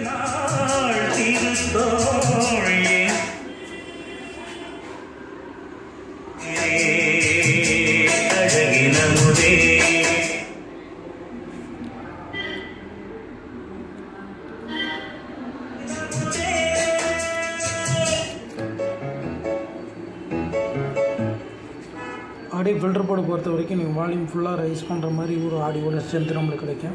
நாள் திருத்தோழியே அழகினமுதே ஆடியோ ஃபில்டர் போர்டு பொறுத்த வரைக்கும் நீங்கள் வால்யூம் ஃபுல்லாக ரைஸ் பண்ணுற மாதிரி ஒரு ஆடியோட ஸ்ட்ரென்த் நம்மளுக்கு கிடைக்கும்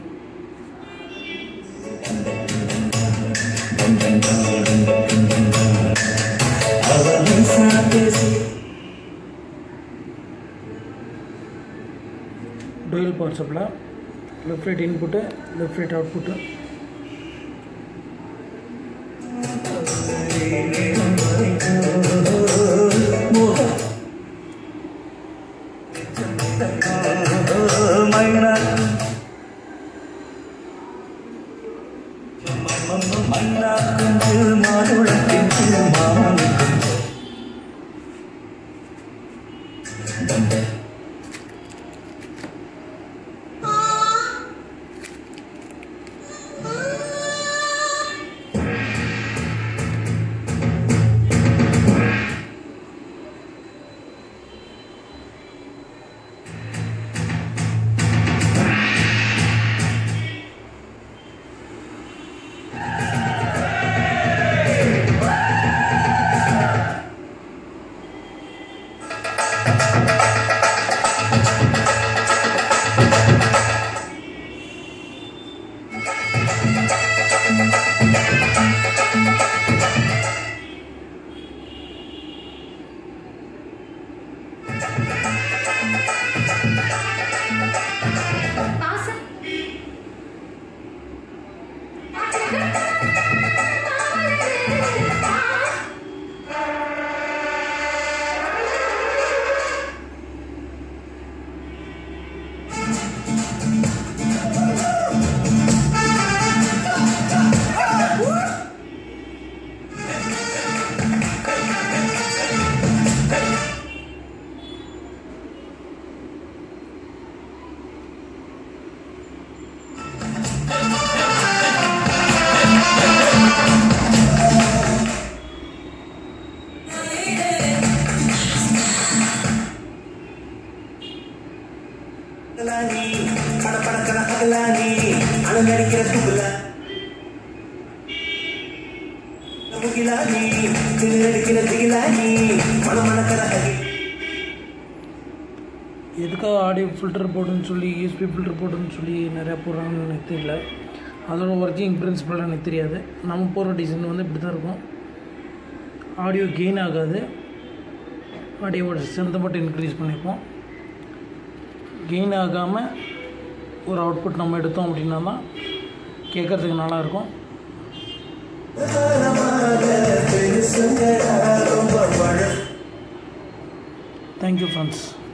அவன் சாத்தேசி dual power supply left right input left right output மைனா மன்னா குஞ்சு மாதுளத்தின் மாமன் பாசம் பகலானி படபடக்கிற பகலானி அலங்கரிக்கிற துகுலா முகிலானி திணறடிக்கிற திகிலானி மணமணக்கிற அகி எதுக்காக ஆடியோ ஃபில்டர் போர்டுன்னு சொல்லி யூஎஸ்பி ஃபில்டர் போர்டுன்னு சொல்லி நிறையா போடுறாங்கன்னு எனக்கு தெரியல அதோட ஒர்க்கிங் பிரின்சிபல் எனக்கு தெரியாது நம்ம போடுற டிசைன் வந்து இப்படி தான் இருக்கும் ஆடியோ கெயின் ஆகாது ஆடியோவோட ஸ்ட்ரென்த்தை மட்டும் இன்க்ரீஸ் பண்ணிப்போம் கெயின் ஆகாமல் ஒரு அவுட்புட் நம்ம எடுத்தோம் அப்படின்னா தான் கேட்குறதுக்கு நல்லாயிருக்கும் தேங்க்யூ ஃப்ரெண்ட்ஸ்